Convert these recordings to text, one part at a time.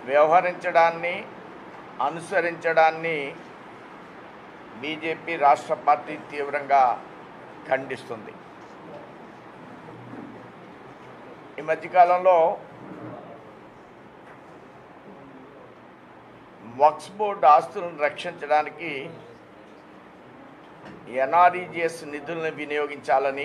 వ్యవహరించడాన్ని అనుసరించడాన్ని BJP రాష్ట్ర party తీవ్రంగా ఖండిస్తుంది ఈ మధ్యకాలంలో వక్స్ బోర్డు ఆస్తులను రక్షించడానికి ఎన్ఆర్ఈజిఎస్ నిధులను వినియోగించాలని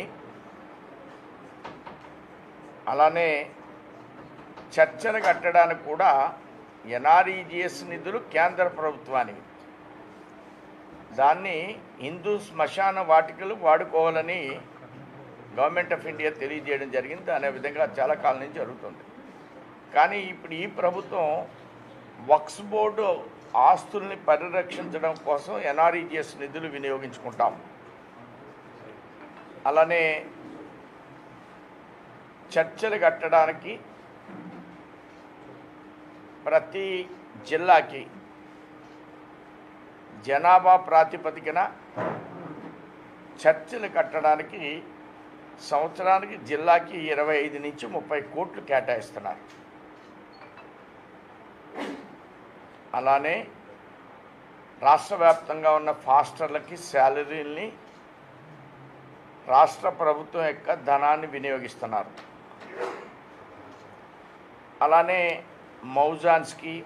అలానే చర్చలు కట్టడానికి కూడా ఎన్ఆర్ఈజిఎస్ నిధులు కేంద్ర ప్రభుత్వానికి దాన్ని హిందూ శ్మశాన వాటికలు వాడుకోవాలని గవర్నమెంట్ ఆఫ్ ఇండియా తెలియజేయడం జరిగింది అనే విధంగా చాలా కాలం నుంచి జరుగుతుంది కానీ ఇప్పుడు ఈ ప్రభుత్వం వక్స్ బోర్డు ఆస్తుల్ని పరిరక్షించడం కోసం ఎన్ఆర్ఈజిఎస్ నిధులు వినియోగించుకుంటాం అలానే చర్చలు కట్టడానికి ప్రతి జిల్లాకి జనాభా ప్రాతిపదికన చర్చలు కట్టడానికి సంవత్సరానికి జిల్లాకి ఇరవై ఐదు నుంచి ముప్పై కోట్లు కేటాయిస్తున్నారు అలానే రాష్ట్ర వ్యాప్తంగా ఉన్న ఫాస్టర్లకి శాలరీల్ని రాష్ట్ర ప్రభుత్వం యొక్క ధనాన్ని వినియోగిస్తున్నారు అలానే మౌజాన్స్కి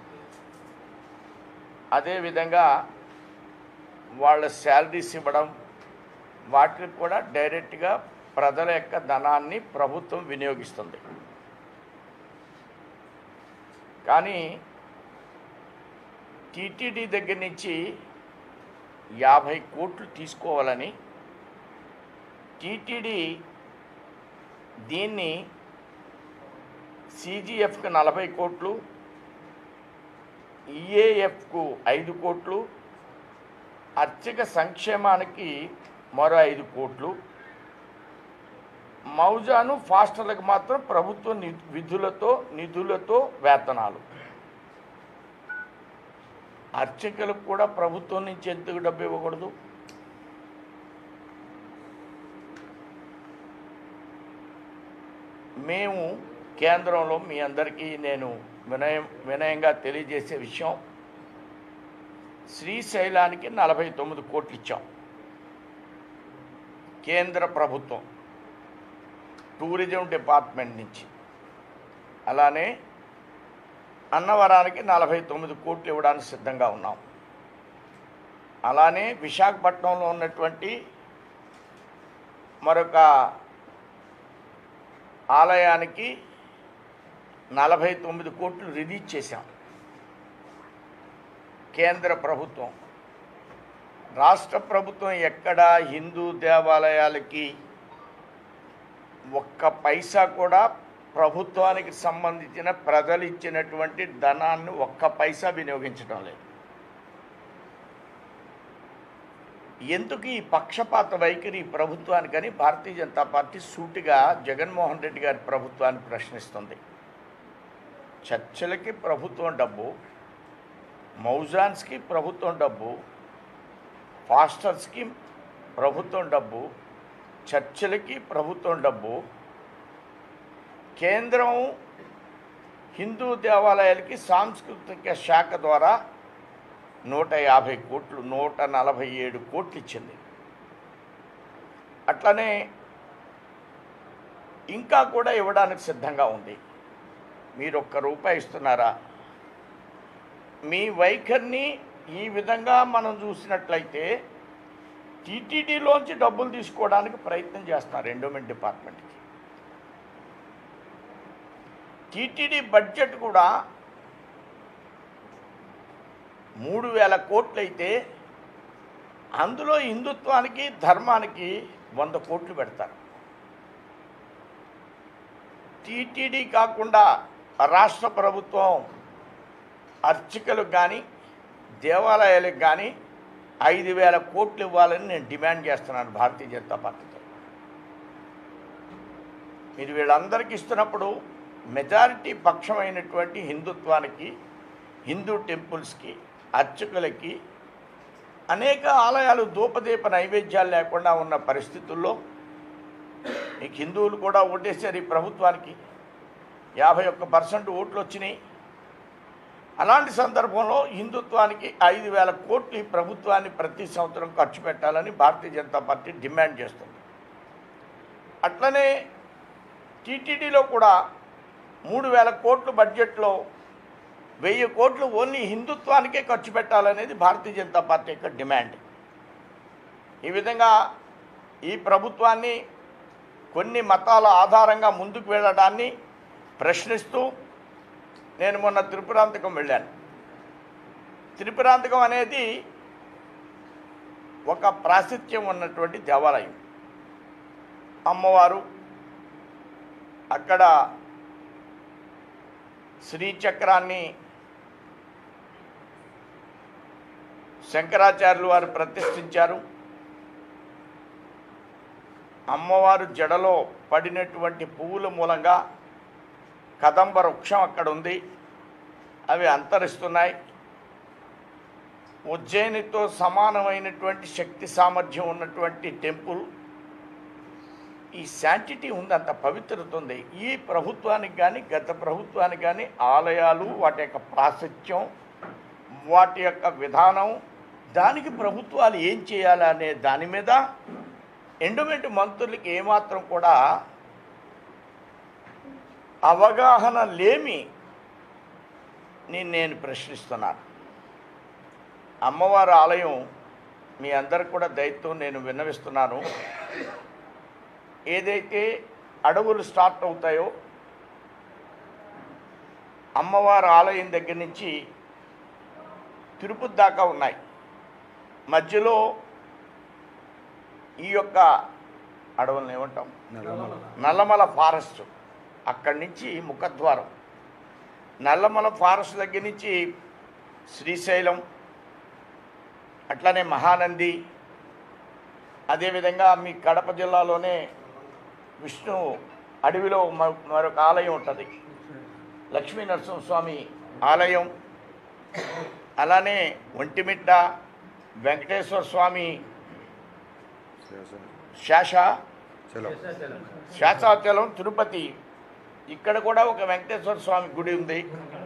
అదేవిధంగా వాళ్ళ శాలరీస్ ఇవ్వడం వాటికి కూడా డైరెక్ట్గా ప్రజల యొక్క ధనాన్ని ప్రభుత్వం వినియోగిస్తుంది కానీ టీటీడీ దగ్గర నుంచి యాభై కోట్లు తీసుకోవాలని టీటీడీ దీన్ని సిజిఎఫ్కి నలభై కోట్లు ఈఏఎఫ్కు ఐదు కోట్లు అర్చక సంక్షేమానికి మరో ఐదు కోట్లు మౌజాను ఫాస్టర్లకు మాత్రం ప్రభుత్వ ని- విధులతో నిధులతో వేతనాలు అర్చకులకు కూడా ప్రభుత్వం నుంచి ఎందుకు డబ్బు ఇవ్వకూడదు మేము కేంద్రంలో మీ అందరికీ నేను వినయం వినయంగా తెలియజేసే విషయం శ్రీశైలానికి నలభై తొమ్మిది కోట్లు ఇచ్చాం కేంద్ర ప్రభుత్వం టూరిజం డిపార్ట్మెంట్ నుంచి అలానే అన్నవరానికి నలభై తొమ్మిది కోట్లు ఇవ్వడానికి సిద్ధంగా ఉన్నాం అలానే విశాఖపట్నంలో ఉన్నటువంటి మరొక ఆలయానికి నలభై తొమ్మిది కోట్లు రిలీజ్ చేశాం కేంద్ర ప్రభుత్వం రాష్ట్ర ప్రభుత్వం ఎక్కడా హిందూ దేవాలయాలకి ఒక్క పైసా కూడా ప్రభుత్వానికి సంబంధించిన ప్రజలు ఇచ్చినటువంటి ధనాన్ని ఒక్క పైసా వినియోగించడం లేదు ఎందుకు ఈ పక్షపాత వైఖరి ఈ ప్రభుత్వానికని భారతీయ జనతా పార్టీ సూటిగా జగన్మోహన్ రెడ్డి గారి ప్రభుత్వాన్ని ప్రశ్నిస్తుంది చర్చలకి ప్రభుత్వం డబ్బు మౌజాన్స్కి ప్రభుత్వం డబ్బు ఫాస్టర్స్కి ప్రభుత్వం డబ్బు చర్చలకి ప్రభుత్వం డబ్బు కేంద్రం హిందూ దేవాలయాలకి సాంస్కృతిక శాఖ ద్వారా నూట యాభై కోట్లు నూట నలభై ఏడు కోట్లు ఇచ్చింది అట్లనే ఇంకా కూడా ఇవ్వడానికి సిద్ధంగా ఉంది మీరు ఒక్క రూపాయి ఇస్తున్నారా మీ వైఖరిని ఈ విధంగా మనం చూసినట్లయితే టీటీడీలోంచి డబ్బులు తీసుకోవడానికి ప్రయత్నం చేస్తున్నారు ఎండోమెంట్ డిపార్ట్మెంట్కి టీటీడీ బడ్జెట్ కూడా మూడు వేల కోట్లయితే అందులో హిందుత్వానికి ధర్మానికి వంద కోట్లు పెడతారు టీటీడీ కాకుండా రాష్ట్ర ప్రభుత్వం అర్చకులకు కానీ దేవాలయాలకు కానీ ఐదు వేల కోట్లు ఇవ్వాలని నేను డిమాండ్ చేస్తున్నాను భారతీయ జనతా పార్టీతో మీరు వీళ్ళందరికీ ఇస్తున్నప్పుడు మెజారిటీ పక్షమైనటువంటి హిందుత్వానికి హిందూ టెంపుల్స్కి అర్చకులకి అనేక ఆలయాలు ధూపదీప నైవేద్యాలు లేకుండా ఉన్న పరిస్థితుల్లో మీకు హిందువులు కూడా ఓటేశారు ఈ ప్రభుత్వానికి యాభై ఒక్క పర్సెంట్ ఓట్లు వచ్చినాయి అలాంటి సందర్భంలో హిందుత్వానికి ఐదు వేల కోట్లు ఈ ప్రభుత్వాన్ని ప్రతి సంవత్సరం ఖర్చు పెట్టాలని భారతీయ జనతా పార్టీ డిమాండ్ చేస్తుంది అట్లనే టీటీడీలో కూడా మూడు వేల కోట్లు బడ్జెట్లో వెయ్యి కోట్లు ఓన్లీ హిందుత్వానికే ఖర్చు పెట్టాలనేది భారతీయ జనతా పార్టీ యొక్క డిమాండ్ ఈ విధంగా ఈ ప్రభుత్వాన్ని కొన్ని మతాల ఆధారంగా ముందుకు వెళ్ళడాన్ని ప్రశ్నిస్తూ నేను మొన్న త్రిపురాంతకం వెళ్ళాను త్రిపురాంతకం అనేది ఒక ప్రాశస్త్యం ఉన్నటువంటి దేవాలయం అమ్మవారు అక్కడ శ్రీచక్రాన్ని శంకరాచార్యులు వారు ప్రతిష్ఠించారు అమ్మవారు జడలో పడినటువంటి పువ్వుల మూలంగా కదంబ వృక్షం అక్కడ ఉంది అవి అంతరిస్తున్నాయి ఉజ్జయినితో సమానమైనటువంటి శక్తి సామర్థ్యం ఉన్నటువంటి టెంపుల్ ఈ శాంటిటీ ఉంది అంత పవిత్రత ఉంది ఈ ప్రభుత్వానికి కానీ గత ప్రభుత్వానికి కానీ ఆలయాలు వాటి యొక్క ప్రాశస్త్యం వాటి యొక్క విధానం దానికి ప్రభుత్వాలు ఏం చేయాలి అనే దాని మీద ఎండోమెంట్ మంత్రులకి ఏమాత్రం కూడా అవగాహన లేమి నేను నేను ప్రశ్నిస్తున్నాను అమ్మవారి ఆలయం మీ అందరికి కూడా దయతో నేను విన్నవిస్తున్నాను ఏదైతే అడవులు స్టార్ట్ అవుతాయో అమ్మవారి ఆలయం దగ్గర నుంచి తిరుపతి దాకా ఉన్నాయి మధ్యలో ఈ యొక్క అడవులను ఏమంటాం నల్లమల ఫారెస్ట్ అక్కడి నుంచి ముఖద్వారం నల్లమల ఫారెస్ట్ దగ్గర నుంచి శ్రీశైలం అట్లనే మహానంది అదేవిధంగా మీ కడప జిల్లాలోనే విష్ణు అడవిలో మ- మరొక ఆలయం ఉంటుంది లక్ష్మీ నరసింహస్వామి ఆలయం అలానే ఒంటిమిట్ట వెంకటేశ్వర స్వామి శాష శాసాచలం తిరుపతి ఇక్కడ కూడా ఒక వెంకటేశ్వర స్వామి గుడి ఉంది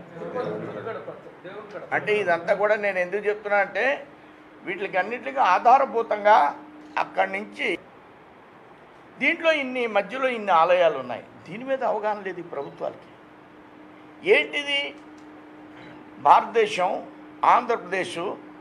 అంటే ఇదంతా కూడా నేను ఎందుకు చెప్తున్నా అంటే వీటికి అన్నిటికీ ఆధారభూతంగా అక్కడి నుంచి దీంట్లో ఇన్ని మధ్యలో ఇన్ని ఆలయాలు ఉన్నాయి దీని మీద అవగాహన లేదు ఈ ప్రభుత్వాలకి ఏంటిది భారతదేశం ఆంధ్రప్రదేశ్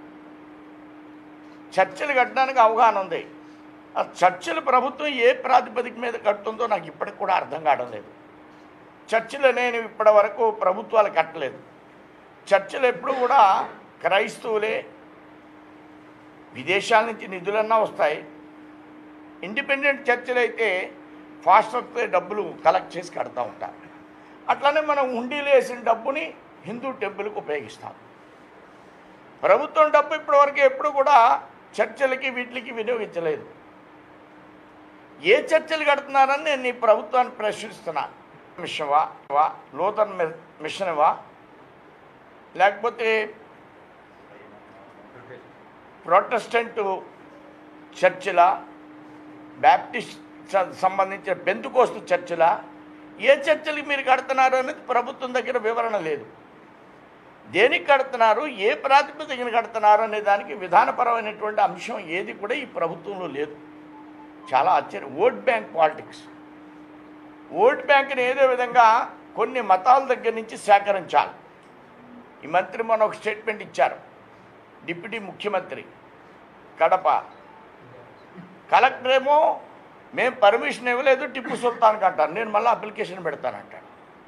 చర్చలు కట్టడానికి అవగాహన ఉంది ఆ చర్చలు ప్రభుత్వం ఏ ప్రాతిపదిక మీద కడుతుందో నాకు ఇప్పటికి కూడా అర్థం కావడం లేదు చర్చలు నేను ఇప్పటి వరకు ప్రభుత్వాలు కట్టలేదు చర్చలు ఎప్పుడు కూడా క్రైస్తవులే విదేశాల నుంచి నిధులన్నా వస్తాయి ఇండిపెండెంట్ చర్చలు అయితే ఫాస్టర్ డబ్బులు కలెక్ట్ చేసి కడతా ఉంటారు అట్లనే మనం హుండీలు వేసిన డబ్బుని హిందూ టెంపుల్కి ఉపయోగిస్తాం ప్రభుత్వం డబ్బు ఇప్పటివరకు ఎప్పుడు కూడా చర్చలకి వీటికి వినియోగించలేదు ఏ చర్చలు కడుతున్నారని నేను ఈ ప్రభుత్వాన్ని ప్రశ్నిస్తున్నా మిషన్వా వా లోతన్ మి- మిషన్వా లేకపోతే ప్రొటెస్టెంట్ చర్చిల బ్యాప్టిస్ట్ స- సంబంధించిన బెంతుకోస్తు చర్చిల ఏ చర్చలకి మీరు కడుతున్నారు అనేది ప్రభుత్వం దగ్గర వివరణ లేదు దేనికి కడుతున్నారు ఏ ప్రాతిపదికన కడుతున్నారు అనే దానికి విధానపరమైనటువంటి అంశం ఏది కూడా ఈ ప్రభుత్వంలో లేదు చాలా ఆశ్చర్యం ఓట్ బ్యాంక్ పాలిటిక్స్ ఓట్ బ్యాంక్ని ఏదో విధంగా కొన్ని మతాల దగ్గర నుంచి సేకరించాలి ఈ మంత్రి మొన్న ఒక స్టేట్మెంట్ ఇచ్చారు డిప్యూటీ ముఖ్యమంత్రి కడప కలెక్టర్ ఏమో మేము పర్మిషన్ ఇవ్వలేదు టిప్పు సుల్తాన్కి అంటారు నేను మళ్ళీ అప్లికేషన్ పెడతానంటాడు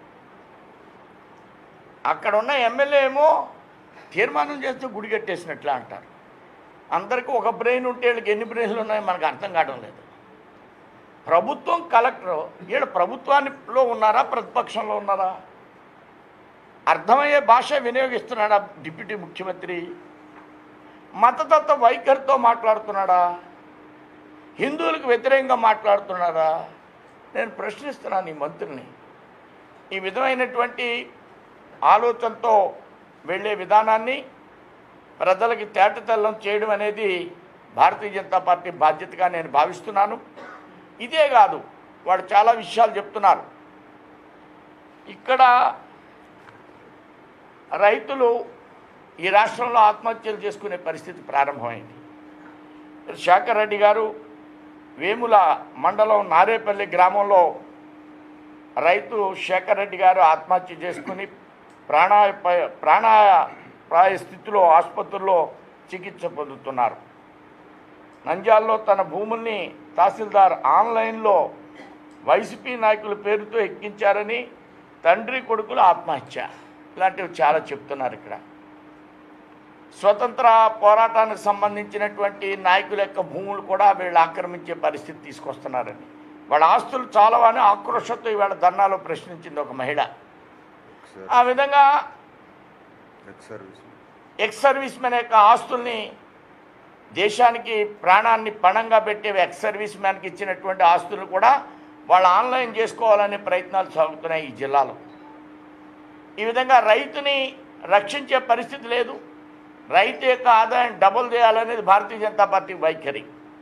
అక్కడ ఉన్న ఎమ్మెల్యే ఏమో తీర్మానం చేస్తే గుడి కట్టేసినట్లే అంటారు అందరికీ ఒక బ్రెయిన్ ఉంటే వీళ్ళకి ఎన్ని బ్రెయిన్లు ఉన్నాయో మనకు అర్థం కావడం లేదు ప్రభుత్వం కలెక్టర్ ఈడ ప్రభుత్వానిలో ఉన్నారా ప్రతిపక్షంలో ఉన్నారా అర్థమయ్యే భాష వినియోగిస్తున్నాడా డిప్యూటీ ముఖ్యమంత్రి మతతత్వ వైఖరితో మాట్లాడుతున్నాడా హిందువులకు వ్యతిరేకంగా మాట్లాడుతున్నాడా నేను ప్రశ్నిస్తున్నాను ఈ మంత్రిని ఈ విధమైనటువంటి ఆలోచనతో వెళ్ళే విధానాన్ని ప్రజలకి తేటతెల్లం చేయడం అనేది భారతీయ జనతా పార్టీ బాధ్యతగా నేను భావిస్తున్నాను ఇదే కాదు వాడు చాలా విషయాలు చెప్తున్నారు ఇక్కడ రైతులు ఈ రాష్ట్రంలో ఆత్మహత్యలు చేసుకునే పరిస్థితి ప్రారంభమైంది శేఖర్ రెడ్డి గారు వేముల మండలం నారేపల్లి గ్రామంలో రైతు శేఖర్ రెడ్డి గారు ఆత్మహత్య చేసుకుని ప్రాణాయ ప్రాణాపాయ స్థితిలో ఆసుపత్రుల్లో చికిత్స పొందుతున్నారు నంద్యాలలో తన భూముల్ని తహసీల్దార్ ఆన్లైన్లో వైసీపీ నాయకుల పేరుతో ఎక్కించారని తండ్రి కొడుకులు ఆత్మహత్య ఇలాంటివి చాలా చెప్తున్నారు ఇక్కడ స్వతంత్ర పోరాటానికి సంబంధించినటువంటి నాయకుల యొక్క భూములు కూడా వీళ్ళు ఆక్రమించే పరిస్థితి తీసుకొస్తున్నారని వాళ్ళ ఆస్తులు చాలవని ఆక్రోషంతో ఇవాళ ధర్నాలో ప్రశ్నించింది ఒక మహిళ ఆ విధంగా ex service ex service man యొక్క ఆస్తుల్ని దేశానికి ప్రాణాన్ని పణంగా పెట్టే ఎక్స్ సర్వీస్ మ్యాన్కి ఇచ్చినటువంటి ఆస్తులు కూడా వాళ్ళు ఆన్లైన్ చేసుకోవాలనే ప్రయత్నాలు సాగుతున్నాయి ఈ జిల్లాలో ఈ విధంగా రైతుని రక్షించే పరిస్థితి లేదు రైతు యొక్క ఆదాయం డబుల్ చేయాలనేది భారతీయ జనతా పార్టీ వైఖరి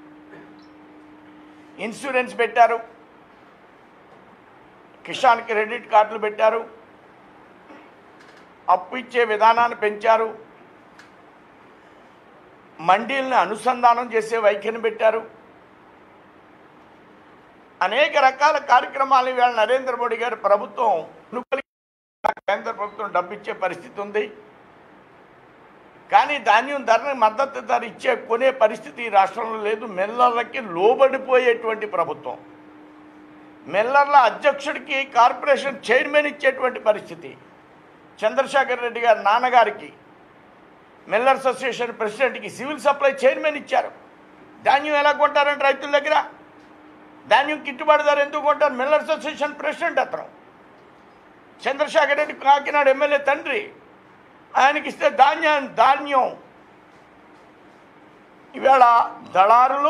ఇన్సూరెన్స్ పెట్టారు కిసాన్ క్రెడిట్ కార్డులు పెట్టారు అప్పు ఇచ్చే విధానాన్ని పెంచారు మండీలను అనుసంధానం చేసే వైఖరిని పెట్టారు అనేక రకాల కార్యక్రమాలు ఇవాళ నరేంద్ర మోడీ గారి ప్రభుత్వం అనుకూలి- కేంద్ర ప్రభుత్వం డబ్బిచ్చే పరిస్థితి ఉంది కానీ ధాన్యం ధరని మద్దతు ధర ఇచ్చే కొనే పరిస్థితి ఈ రాష్ట్రంలో లేదు మిల్లర్లకి లోబడిపోయేటువంటి ప్రభుత్వం మిల్లర్ల అధ్యక్షుడికి కార్పొరేషన్ చైర్మన్ ఇచ్చేటువంటి పరిస్థితి చంద్రశేఖర్ రెడ్డి గారి నాన్నగారికి మిల్లర్స్ అసోసియేషన్ ప్రెసిడెంట్కి సివిల్ సప్లై చైర్మన్ ఇచ్చారు ధాన్యం ఎలా కొంటారంటే రైతుల దగ్గర ధాన్యం గిట్టుబాటు ధర ఎందుకు కొంటారు మిల్లర్స్ అసోసియేషన్ ప్రెసిడెంట్ అతను చంద్రశేఖర్ రెడ్డి కాకినాడ ఎమ్మెల్యే తండ్రి ఆయనకి ఇస్తే ధాన్యం ధాన్యం ఈవేళ దళారులు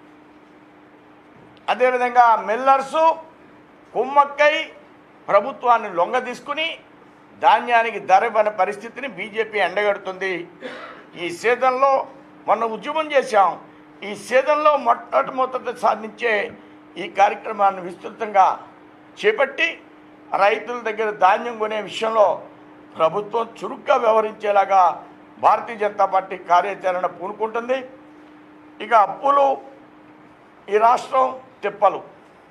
అదేవిధంగా మిల్లర్సు కుమ్మక్కై ప్రభుత్వాన్ని లొంగ తీసుకుని ధాన్యానికి ధర ఇవ్వని పరిస్థితిని బీజేపీ ఎండగడుతుంది ఈ సీజన్లో మొన్న ఉద్యమం చేశాం ఈ సీజన్లో మొట్టమొదటి సాధించే ఈ కార్యక్రమాన్ని విస్తృతంగా చేపట్టి రైతుల దగ్గర ధాన్యం కొనే విషయంలో ప్రభుత్వం చురుగ్గా వ్యవహరించేలాగా భారతీయ జనతా పార్టీ కార్యాచరణ పూనుకుంటుంది ఇక అప్పులు ఈ రాష్ట్రం తిప్పలు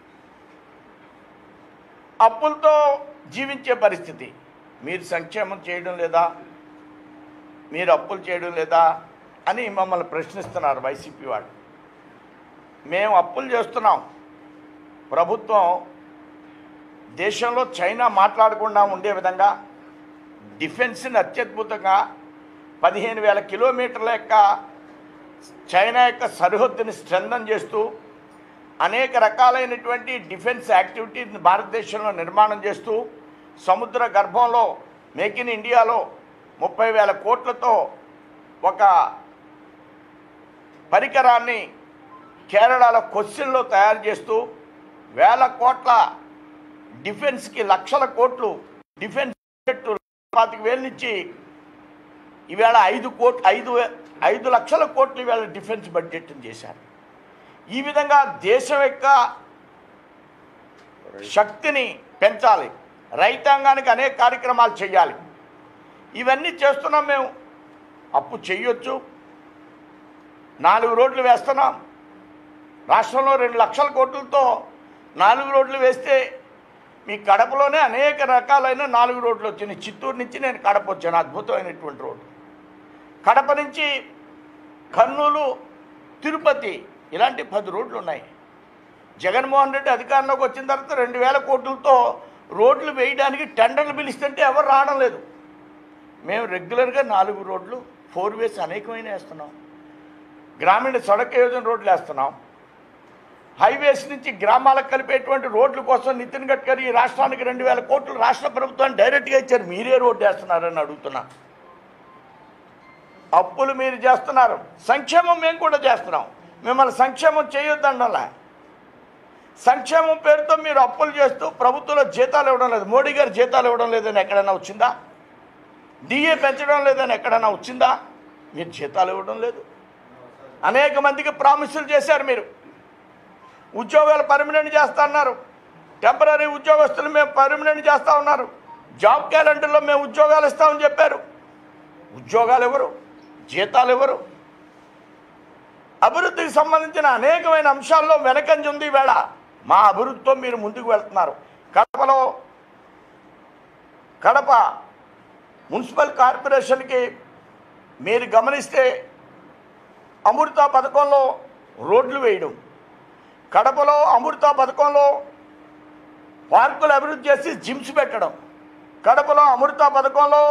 అప్పులతో జీవించే పరిస్థితి మీరు సంక్షేమం చేయడం లేదా మీరు అప్పులు చేయడం లేదా అని మమ్మల్ని ప్రశ్నిస్తున్నారు వైసీపీ వాళ్ళు మేము అప్పులు చేస్తున్నాం ప్రభుత్వం దేశంలో చైనా మాట్లాడకుండా ఉండే విధంగా డిఫెన్స్ని అత్యద్భుతంగా పదిహేను వేల కిలోమీటర్ల యొక్క చైనా యొక్క సరిహద్దుని స్ట్రెంథన్ చేస్తూ అనేక రకాలైనటువంటి డిఫెన్స్ యాక్టివిటీని భారతదేశంలో నిర్మాణం చేస్తూ సముద్ర గర్భంలో మేక్ ఇన్ ఇండియాలో ముప్పై వేల కోట్లతో ఒక పరికరాన్ని కేరళలో కొచ్చిన్లో తయారు చేస్తూ వేల కోట్ల డిఫెన్స్కి లక్షల కోట్లు డిఫెన్స్ బడ్జెట్ పాతిక వేలు నుంచి ఈవేళ ఐదు కోట్ ఐదు వే- ఐదు లక్షల కోట్లు ఈవేళ డిఫెన్స్ బడ్జెట్ చేశారు ఈ విధంగా దేశం యొక్క శక్తిని పెంచాలి రైతాంగానికి అనేక కార్యక్రమాలు చేయాలి ఇవన్నీ చేస్తున్నాం మేము అప్పు చెయ్యొచ్చు నాలుగు రోడ్లు వేస్తున్నాం రాష్ట్రంలో రెండు లక్షల కోట్లతో నాలుగు రోడ్లు వేస్తే మీ కడపలోనే అనేక రకాలైన నాలుగు రోడ్లు వచ్చినాయి చిత్తూరు నుంచి నేను కడప వచ్చాను అద్భుతమైనటువంటి రోడ్డు కడప నుంచి కర్నూలు తిరుపతి ఇలాంటి పది రోడ్లు ఉన్నాయి జగన్మోహన్ రెడ్డి అధికారంలోకి వచ్చిన తర్వాత రెండు వేల కోట్లతో రోడ్లు వేయడానికి టెండర్లు పిలుస్తుంటే ఎవరు రావడం లేదు మేము రెగ్యులర్గా నాలుగు రోడ్లు ఫోర్ వేస్ అనేకమైన వేస్తున్నాం గ్రామీణ సడక్ యోజన రోడ్లు వేస్తున్నాం హైవేస్ నుంచి గ్రామాలకు కలిపేటువంటి రోడ్ల కోసం నితిన్ గడ్కరీ ఈ రాష్ట్రానికి రెండు వేల కోట్లు రాష్ట్ర ప్రభుత్వాన్ని డైరెక్ట్గా ఇచ్చారు మీరే రోడ్డు వేస్తున్నారని అడుగుతున్నా అప్పులు మీరు చేస్తున్నారు సంక్షేమం మేము కూడా చేస్తున్నాం మిమ్మల్ని సంక్షేమం చేయొద్దండలా సంక్షేమం పేరుతో మీరు అప్పులు చేస్తూ ప్రభుత్వంలో జీతాలు ఇవ్వడం లేదు మోడీ గారు జీతాలు ఇవ్వడం లేదని ఎక్కడైనా వచ్చిందా డిఏ పెంచడం లేదని ఎక్కడైనా వచ్చిందా మీరు జీతాలు ఇవ్వడం లేదు అనేక మందికి ప్రామిసులు చేశారు మీరు ఉద్యోగాలు పర్మనెంట్ చేస్తా అన్నారు టెంపరీ ఉద్యోగస్తులు మేము పర్మనెంట్ చేస్తా ఉన్నారు జాబ్ క్యాలెండర్లో మేము ఉద్యోగాలు ఇస్తామని చెప్పారు ఉద్యోగాలు ఎవరు జీతాలు ఎవరు అభివృద్ధికి సంబంధించిన అనేకమైన అంశాల్లో వెనకంజ ఉంది వేళ మా అభివృద్ధితో మీరు ముందుకు వెళ్తున్నారు కడపలో కడప మున్సిపల్ కార్పొరేషన్కి మీరు గమనిస్తే అమృత పథకంలో రోడ్లు వేయడం కడపలో అమృత పథకంలో పార్కులు అభివృద్ధి చేసి జిమ్స్ పెట్టడం కడపలో అమృత పథకంలో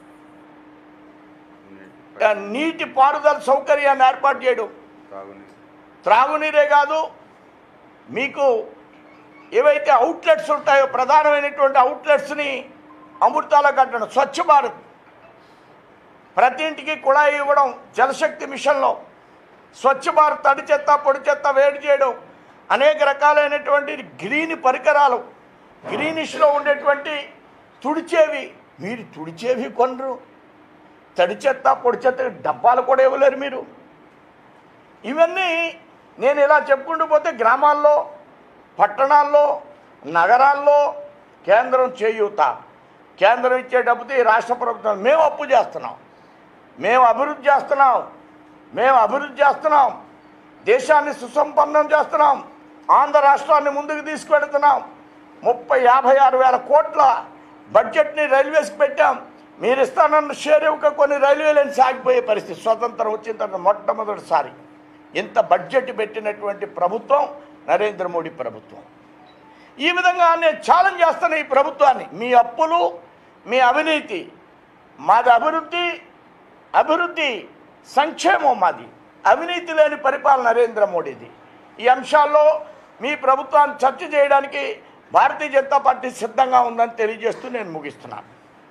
ఆ, నీటి పారుదల సౌకర్యాన్ని ఏర్పాటు చేయడం తాగునీరు త్రాగునీరే కాదు మీకు ఏవైతే అవుట్లెట్స్ ఉంటాయో ప్రధానమైనటువంటి అవుట్లెట్స్ని అమృతాలో కట్టడం స్వచ్ఛ భారత్ ప్రతి ఇంటికి కుళాయి ఇవ్వడం జలశక్తి మిషన్లో స్వచ్ఛ భారత్ తడి చెత్త పొడి చెత్త వేడి చేయడం అనేక రకాలైనటువంటి గ్రీన్ పరికరాలు గ్రీనిష్లో ఉండేటువంటి తుడిచేవి మీరు తుడిచేవి కొనరు తడి చెత్త పొడి చెత్త డబ్బాలు కూడా ఇవ్వలేరు మీరు ఇవన్నీ నేను ఇలా చెప్పుకుంటూ పోతే గ్రామాల్లో పట్టణాల్లో నగరాల్లో కేంద్రం చేయూత కేంద్రం ఇచ్చే డబ్బుతో ఈ రాష్ట్ర ప్రభుత్వం మేము అప్పు చేస్తున్నాం మేము అభివృద్ధి చేస్తున్నాం మేము అభివృద్ధి చేస్తున్నాం దేశాన్ని సుసంపన్నం చేస్తున్నాం ఆంధ్ర రాష్ట్రాన్ని ముందుకు తీసుకువెడుతున్నాం ముప్పై యాభై ఆరు వేల కోట్ల బడ్జెట్ని రైల్వేస్కి పెట్టాం మీరు ఇస్తానన్న షేర్ ఇవ్వక కొన్ని రైల్వే లైన్స్ ఆగిపోయే పరిస్థితి స్వతంత్రం వచ్చిన తర్వాత మొట్టమొదటిసారి ఇంత బడ్జెట్ పెట్టినటువంటి ప్రభుత్వం నరేంద్ర మోడీ ప్రభుత్వం ఈ విధంగా నేను ఛాలెంజ్ చేస్తాను ఈ ప్రభుత్వాన్ని మీ అప్పులు మీ అవినీతి మాది అభివృద్ధి అభివృద్ధి సంక్షేమం మాది అవినీతి లేని పరిపాలన నరేంద్ర మోడీది ఈ అంశాల్లో మీ ప్రభుత్వాన్ని చర్చ చేయడానికి భారతీయ జనతా పార్టీ సిద్ధంగా ఉందని తెలియజేస్తూ నేను ముగిస్తున్నాను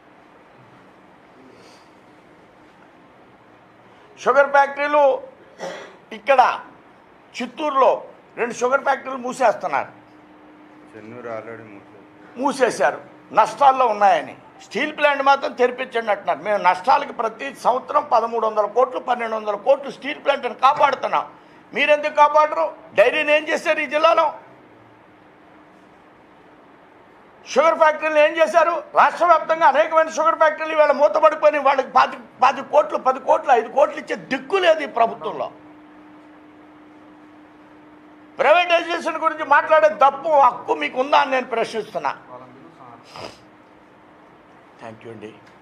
షుగర్ ఫ్యాక్టరీలు ఇక్కడ చిత్తూరులో రెండు షుగర్ ఫ్యాక్టరీలు మూసేస్తున్నారు చెన్నూరు ఆల్రెడీ మూసేది మూసేశారు నష్టాల్లో ఉన్నాయని స్టీల్ ప్లాంట్ మాత్రం తెరిపించండి అంటున్నారు మేము నష్టాలకి ప్రతి సంవత్సరం పదమూడు వందల కోట్లు పన్నెండు వందల కోట్లు స్టీల్ ప్లాంట్ని కాపాడుతున్నాం మీరెందుకు కాపాడరు డైరీని ఏం చేశారు ఈ జిల్లాలో షుగర్ ఫ్యాక్టరీలు ఏం చేశారు రాష్ట్ర వ్యాప్తంగా అనేకమైన షుగర్ ఫ్యాక్టరీలు ఇవాళ మూతపడిపోయి వాళ్ళకి పాతి పాతి కోట్లు పది కోట్లు ఐదు కోట్లు ఇచ్చే దిక్కు లేదు ఈ ప్రభుత్వంలో ప్రైవేటైజేషన్ గురించి మాట్లాడే తప్పు హక్కు మీకు ఉందా అని నేను ప్రశ్నిస్తున్నా థ్యాంక్ యూ అండి